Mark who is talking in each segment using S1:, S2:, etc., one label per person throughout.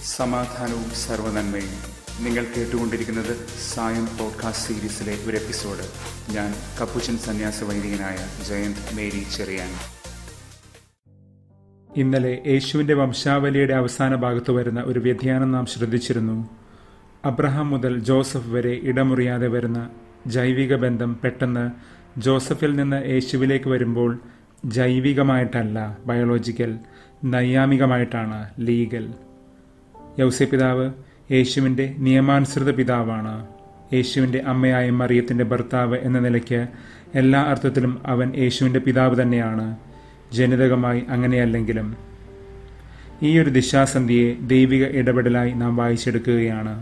S1: സമാധാനവും സർവനന്മയും നിങ്ങൾ കേട്ടുകൊണ്ടിരിക്കുന്നത് സായം പോഡ്കാസ്റ്റ് സീരീസിലെ ഒരു എപ്പിസോഡ് ഞാൻ കപ്പുച്ചൻ സന്യാസ വൈദികനായ ജയന്ത് മേരി ചെറിയാൻ
S2: ഇന്നലെ യേശുവിന്റെ വംശാവലിയുടെ അവസാന ഭാഗത്ത് വരുന്ന ഒരു വ്യതിയാനം നാം ശ്രദ്ധിച്ചിരുന്നു അബ്രഹാം മുതൽ ജോസഫ് വരെ ഇടമുറിയാതെ വരുന്ന ജൈവിക ബന്ധം പെട്ടെന്ന് ജോസഫിൽ നിന്ന് യേശുവിലേക്ക് വരുമ്പോൾ ജൈവികമായിട്ടല്ല ബയോളജിക്കൽ നൈയാമികമായിട്ടാണ് ലീഗൽ യൗസപിതാവ് യേശുവിൻ്റെ നിയമാനുസൃത പിതാവാണ് യേശുവിൻ്റെ അമ്മയായ മറിയത്തിൻ്റെ ഭർത്താവ് എന്ന നിലയ്ക്ക് എല്ലാ അർത്ഥത്തിലും അവൻ യേശുവിൻ്റെ പിതാവ് തന്നെയാണ് ജനിതകമായി അങ്ങനെയല്ലെങ്കിലും ഈ ഒരു ദിശാസന്ധിയെ ദൈവിക ഇടപെടലായി നാം വായിച്ചെടുക്കുകയാണ്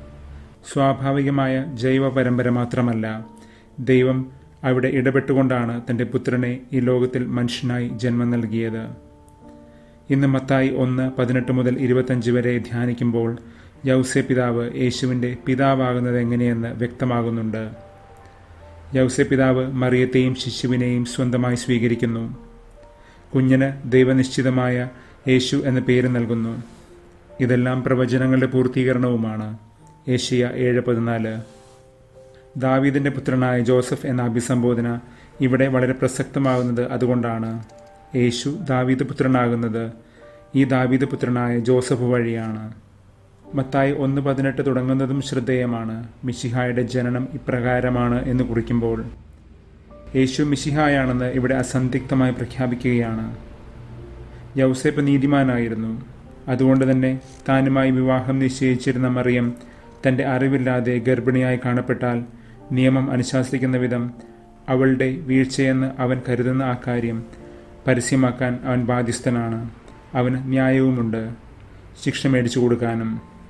S2: സ്വാഭാവികമായ ജൈവ പരമ്പര മാത്രമല്ല ദൈവം അവിടെ ഇടപെട്ടുകൊണ്ടാണ് തൻ്റെ പുത്രനെ ഈ ലോകത്തിൽ മനുഷ്യനായി ജന്മം നൽകിയത് ഇന്ന് മത്തായി ഒന്ന് പതിനെട്ട് മുതൽ ഇരുപത്തഞ്ച് വരെ ധ്യാനിക്കുമ്പോൾ യൗസെ പിതാവ് യേശുവിൻ്റെ പിതാവാകുന്നത് എങ്ങനെയെന്ന് വ്യക്തമാകുന്നുണ്ട് യൗസെ പിതാവ് മറിയത്തെയും ശിശുവിനെയും സ്വന്തമായി സ്വീകരിക്കുന്നു കുഞ്ഞിന് ദൈവനിശ്ചിതമായ യേശു എന്ന പേര് നൽകുന്നു ഇതെല്ലാം പ്രവചനങ്ങളുടെ പൂർത്തീകരണവുമാണ് ഏഷ്യ ഏഴ് പതിനാല് ദാവീദിന്റെ പുത്രനായ ജോസഫ് എന്ന അഭിസംബോധന ഇവിടെ വളരെ പ്രസക്തമാകുന്നത് അതുകൊണ്ടാണ് യേശു ദാവീദ് പുത്രനാകുന്നത് ഈ ദാവീദ് പുത്രനായ ജോസഫ് വഴിയാണ് മത്തായി ഒന്ന് പതിനെട്ട് തുടങ്ങുന്നതും ശ്രദ്ധേയമാണ് മിശിഹായുടെ ജനനം ഇപ്രകാരമാണ് എന്ന് കുറിക്കുമ്പോൾ യേശു മിശിഹായാണെന്ന് ഇവിടെ അസന്ദിഗ്ധമായി പ്രഖ്യാപിക്കുകയാണ് യൗസേപ്പ് നീതിമാനായിരുന്നു അതുകൊണ്ട് തന്നെ താനുമായി വിവാഹം നിശ്ചയിച്ചിരുന്ന മറിയം തൻ്റെ അറിവില്ലാതെ ഗർഭിണിയായി കാണപ്പെട്ടാൽ നിയമം അനുശാസിക്കുന്ന വിധം അവളുടെ വീഴ്ചയെന്ന് അവൻ കരുതുന്ന ആ കാര്യം പരസ്യമാക്കാൻ അവൻ ബാധ്യസ്ഥനാണ് അവന് ന്യായവുമുണ്ട് ശിക്ഷ മേടിച്ചു കൊടുക്കാനും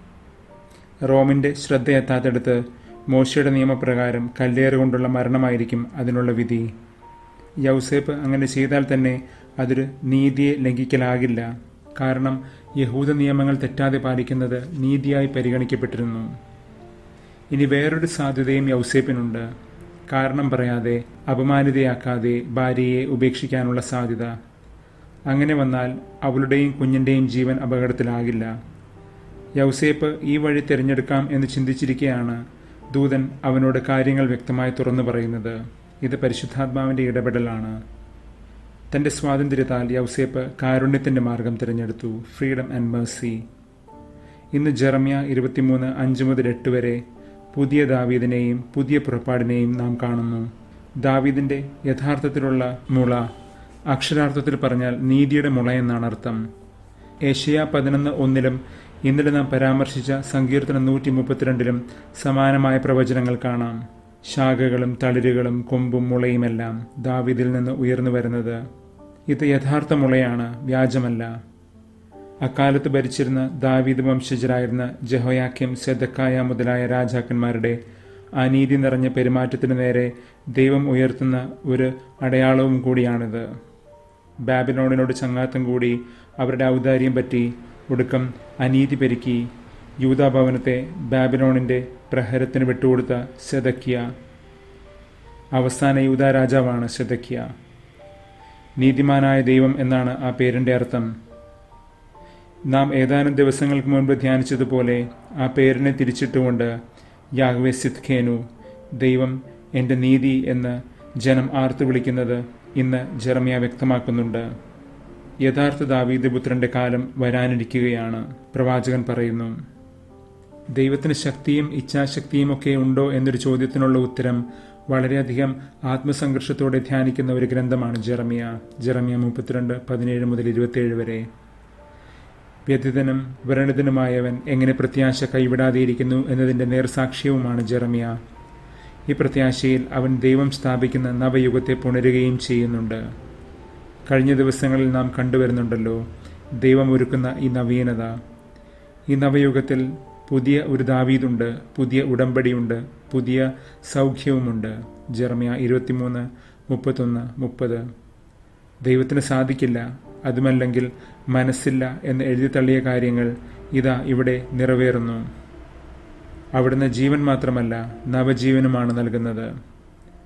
S2: റോമിൻ്റെ ശ്രദ്ധയെത്താത്തടുത്ത് മോശയുടെ നിയമപ്രകാരം കല്ലേറ് കൊണ്ടുള്ള മരണമായിരിക്കും അതിനുള്ള വിധി യൗസേപ്പ് അങ്ങനെ ചെയ്താൽ തന്നെ അതൊരു നീതിയെ ലംഘിക്കലാകില്ല കാരണം യഹൂദ നിയമങ്ങൾ തെറ്റാതെ പാലിക്കുന്നത് നീതിയായി പരിഗണിക്കപ്പെട്ടിരുന്നു ഇനി വേറൊരു സാധ്യതയും യൗസേപ്പിനുണ്ട് കാരണം പറയാതെ അപമാനിതയാക്കാതെ ഭാര്യയെ ഉപേക്ഷിക്കാനുള്ള സാധ്യത അങ്ങനെ വന്നാൽ അവളുടെയും കുഞ്ഞിൻ്റെയും ജീവൻ അപകടത്തിലാകില്ല യൗസേപ്പ് ഈ വഴി തിരഞ്ഞെടുക്കാം എന്ന് ചിന്തിച്ചിരിക്കെയാണ് ദൂതൻ അവനോട് കാര്യങ്ങൾ വ്യക്തമായി തുറന്നു പറയുന്നത് ഇത് പരിശുദ്ധാത്മാവിൻ്റെ ഇടപെടലാണ് തൻ്റെ സ്വാതന്ത്ര്യത്താൽ യൗസേപ്പ് കാരുണ്യത്തിൻ്റെ മാർഗം തിരഞ്ഞെടുത്തു ഫ്രീഡം ആൻഡ് മേഴ്സി ഇന്ന് ജെറമ്യ ഇരുപത്തിമൂന്ന് അഞ്ച് മുതൽ എട്ട് വരെ പുതിയ ദാവീദിനെയും പുതിയ പുറപ്പാടിനെയും നാം കാണുന്നു ദാവീദിൻ്റെ യഥാർത്ഥത്തിലുള്ള മുള അക്ഷരാർത്ഥത്തിൽ പറഞ്ഞാൽ നീതിയുടെ മുള എന്നാണ് അർത്ഥം ഏഷ്യ പതിനൊന്ന് ഒന്നിലും ഇന്നലെ നാം പരാമർശിച്ച സങ്കീർത്തനം നൂറ്റി മുപ്പത്തിരണ്ടിലും സമാനമായ പ്രവചനങ്ങൾ കാണാം ശാഖകളും തളിരുകളും കൊമ്പും മുളയുമെല്ലാം ദാവിദിൽ നിന്ന് ഉയർന്നു വരുന്നത് ഇത് യഥാർത്ഥ മുളയാണ് വ്യാജമല്ല അക്കാലത്ത് ഭരിച്ചിരുന്ന ദാവീദ് വംശജരായിരുന്ന ജഹോയാക്യം സെദക്കായ മുതലായ രാജാക്കന്മാരുടെ അനീതി നിറഞ്ഞ പെരുമാറ്റത്തിനു നേരെ ദൈവം ഉയർത്തുന്ന ഒരു അടയാളവും കൂടിയാണിത് ബാബിലോണിനോട് ചങ്ങാത്തം കൂടി അവരുടെ ഔദാര്യം പറ്റി ഒടുക്കം അനീതി പെരുക്കി യൂതാഭവനത്തെ ബാബിലോണിന്റെ പ്രഹരത്തിന് വിട്ടുകൊടുത്ത സെതക്കിയ അവസാന യൂത രാജാവാണ് സെതക്കിയ നീതിമാനായ ദൈവം എന്നാണ് ആ പേരിന്റെ അർത്ഥം നാം ഏതാനും ദിവസങ്ങൾക്ക് മുൻപ് ധ്യാനിച്ചതുപോലെ ആ പേരിനെ തിരിച്ചിട്ടുകൊണ്ട് യാഹ്വെ സിദ്ഖേനു ദൈവം എൻ്റെ നീതി എന്ന് ജനം ആർത്തു വിളിക്കുന്നത് ഇന്ന് ജെറമിയ വ്യക്തമാക്കുന്നുണ്ട് യഥാർത്ഥ ദാവീദ് പുത്രന്റെ കാലം വരാനിരിക്കുകയാണ് പ്രവാചകൻ പറയുന്നു ദൈവത്തിന് ശക്തിയും ഇച്ഛാശക്തിയും ഒക്കെ ഉണ്ടോ എന്നൊരു ചോദ്യത്തിനുള്ള ഉത്തരം വളരെയധികം ആത്മസംഘർഷത്തോടെ ധ്യാനിക്കുന്ന ഒരു ഗ്രന്ഥമാണ് ജെറമിയ ജെറമിയ മുപ്പത്തിരണ്ട് പതിനേഴ് മുതൽ ഇരുപത്തിയേഴ് വരെ വ്യതിതനും വ്രണതനുമായവൻ എങ്ങനെ പ്രത്യാശ കൈവിടാതെയിരിക്കുന്നു എന്നതിൻ്റെ നേർസാക്ഷ്യവുമാണ് ജെറമിയ ഈ പ്രത്യാശയിൽ അവൻ ദൈവം സ്ഥാപിക്കുന്ന നവയുഗത്തെ പുണരുകയും ചെയ്യുന്നുണ്ട് കഴിഞ്ഞ ദിവസങ്ങളിൽ നാം കണ്ടുവരുന്നുണ്ടല്ലോ ദൈവം ഒരുക്കുന്ന ഈ നവീനത ഈ നവയുഗത്തിൽ പുതിയ ഒരു ദാവീതുണ്ട് പുതിയ ഉടമ്പടിയുണ്ട് പുതിയ സൗഖ്യവുമുണ്ട് ജെറമിയ ഇരുപത്തിമൂന്ന് മുപ്പത്തൊന്ന് മുപ്പത് ദൈവത്തിന് സാധിക്കില്ല അതുമല്ലെങ്കിൽ മനസ്സില്ല എന്ന് എഴുതി തള്ളിയ കാര്യങ്ങൾ ഇതാ ഇവിടെ നിറവേറുന്നു അവിടുന്ന് ജീവൻ മാത്രമല്ല നവജീവനുമാണ് നൽകുന്നത്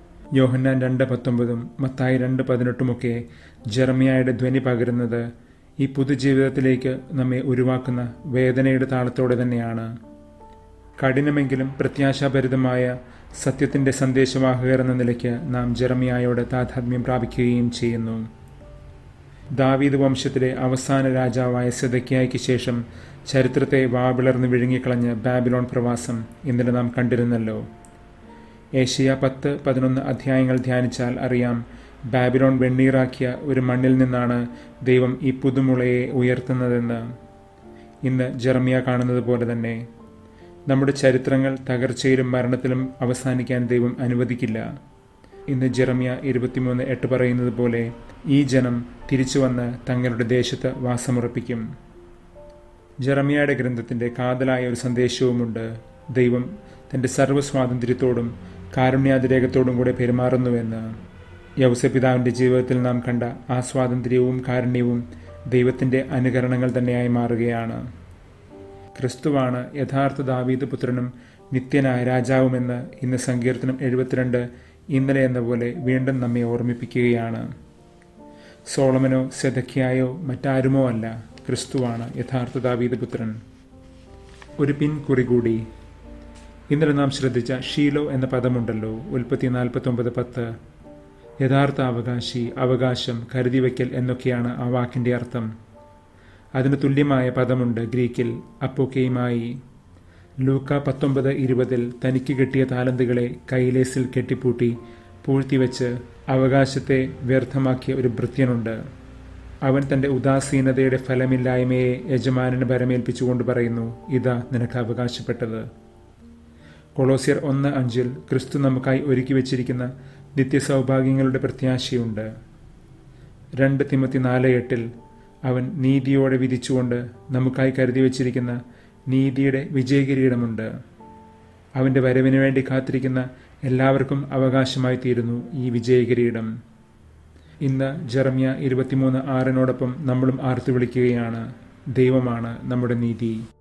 S2: യോഹന്നാൻ രണ്ട് പത്തൊമ്പതും മത്തായി രണ്ട് പതിനെട്ടുമൊക്കെ ജെറമിയായുടെ ധ്വനി പകരുന്നത് ഈ പുതുജീവിതത്തിലേക്ക് നമ്മെ ഉരുവാക്കുന്ന വേദനയുടെ താളത്തോടെ തന്നെയാണ് കഠിനമെങ്കിലും പ്രത്യാശാഭരിതമായ സത്യത്തിന്റെ സന്ദേശവാഹകർ എന്ന നിലയ്ക്ക് നാം ജെറമിയായോട് താതാത്മ്യം പ്രാപിക്കുകയും ചെയ്യുന്നു ദാവീദ് വംശത്തിലെ അവസാന രാജാവായ സെദക്കിയായ്ക്ക് ശേഷം ചരിത്രത്തെ വാവിളർന്ന് വിഴുങ്ങിക്കളഞ്ഞ് ബാബിലോൺ പ്രവാസം ഇന്നലെ നാം കണ്ടിരുന്നല്ലോ ഏഷ്യ പത്ത് പതിനൊന്ന് അധ്യായങ്ങൾ ധ്യാനിച്ചാൽ അറിയാം ബാബിലോൺ വെണ്ണീറാക്കിയ ഒരു മണ്ണിൽ നിന്നാണ് ദൈവം ഈ പുതുമുളയെ ഉയർത്തുന്നതെന്ന് ഇന്ന് ജെറമിയ കാണുന്നത് പോലെ തന്നെ നമ്മുടെ ചരിത്രങ്ങൾ തകർച്ചയിലും മരണത്തിലും അവസാനിക്കാൻ ദൈവം അനുവദിക്കില്ല ഇന്ന് ജെറമിയ ഇരുപത്തിമൂന്ന് എട്ട് പറയുന്നത് പോലെ ഈ ജനം തിരിച്ചു വന്ന് തങ്ങളുടെ ദേശത്ത് വാസമുറപ്പിക്കും ജെറമിയയുടെ ഗ്രന്ഥത്തിന്റെ കാതലായ ഒരു സന്ദേശവുമുണ്ട് ദൈവം തന്റെ സർവ്വസ്വാതന്ത്ര്യത്തോടും കാരുണ്യാതിരേകത്തോടും കൂടെ പെരുമാറുന്നുവെന്ന് യൗസപിതാവിന്റെ ജീവിതത്തിൽ നാം കണ്ട ആ സ്വാതന്ത്ര്യവും കാരുണ്യവും ദൈവത്തിന്റെ അനുകരണങ്ങൾ തന്നെയായി മാറുകയാണ് ക്രിസ്തുവാണ് യഥാർത്ഥ ദാവീദ് പുത്രനും നിത്യനായ രാജാവുമെന്ന് ഇന്ന് സങ്കീർത്തനം എഴുപത്തിരണ്ട് ഇന്നലെ എന്ന പോലെ വീണ്ടും നമ്മെ ഓർമ്മിപ്പിക്കുകയാണ് സോളമനോ സെതക്കിയായോ മറ്റാരുമോ അല്ല ക്രിസ്തുവാണ് യഥാർത്ഥ ദാവീദ് പുത്രൻ ഒരു പിൻകുറി കൂടി ഇന്നലെ നാം ശ്രദ്ധിച്ച ഷീലോ എന്ന പദമുണ്ടല്ലോ ഉൽപ്പത്തി നാൽപ്പത്തൊമ്പത് പത്ത് യഥാർത്ഥ അവകാശി അവകാശം കരുതിവയ്ക്കൽ എന്നൊക്കെയാണ് ആ വാക്കിന്റെ അർത്ഥം അതിന് തുല്യമായ പദമുണ്ട് ഗ്രീക്കിൽ അപ്പോക്കെയുമായി ലൂക്ക പത്തൊമ്പത് ഇരുപതിൽ തനിക്ക് കിട്ടിയ താലന്തുകളെ കൈലേസിൽ കെട്ടിപ്പൂട്ടി പൂഴ്ത്തിവെച്ച് അവകാശത്തെ വ്യർത്ഥമാക്കിയ ഒരു ഭൃത്യനുണ്ട് അവൻ തന്റെ ഉദാസീനതയുടെ ഫലമില്ലായ്മയെ യജമാനന് ഭരമേൽപ്പിച്ചുകൊണ്ട് പറയുന്നു ഇതാ നിനക്ക് അവകാശപ്പെട്ടത് കൊളോസിയർ ഒന്ന് അഞ്ചിൽ ക്രിസ്തു നമുക്കായി ഒരുക്കി വെച്ചിരിക്കുന്ന നിത്യസൗഭാഗ്യങ്ങളുടെ പ്രത്യാശയുണ്ട് രണ്ട് തിമത്തി നാല് എട്ടിൽ അവൻ നീതിയോടെ വിധിച്ചുകൊണ്ട് നമുക്കായി കരുതി വച്ചിരിക്കുന്ന നീതിയുടെ വിജയകിരീടമുണ്ട് അവന്റെ വരവിനു വേണ്ടി കാത്തിരിക്കുന്ന എല്ലാവർക്കും അവകാശമായി തീരുന്നു ഈ വിജയകിരീടം ഇന്ന് ജെറമ്യ ഇരുപത്തിമൂന്ന് ആറിനോടൊപ്പം നമ്മളും ആർത്തു വിളിക്കുകയാണ് ദൈവമാണ് നമ്മുടെ നീതി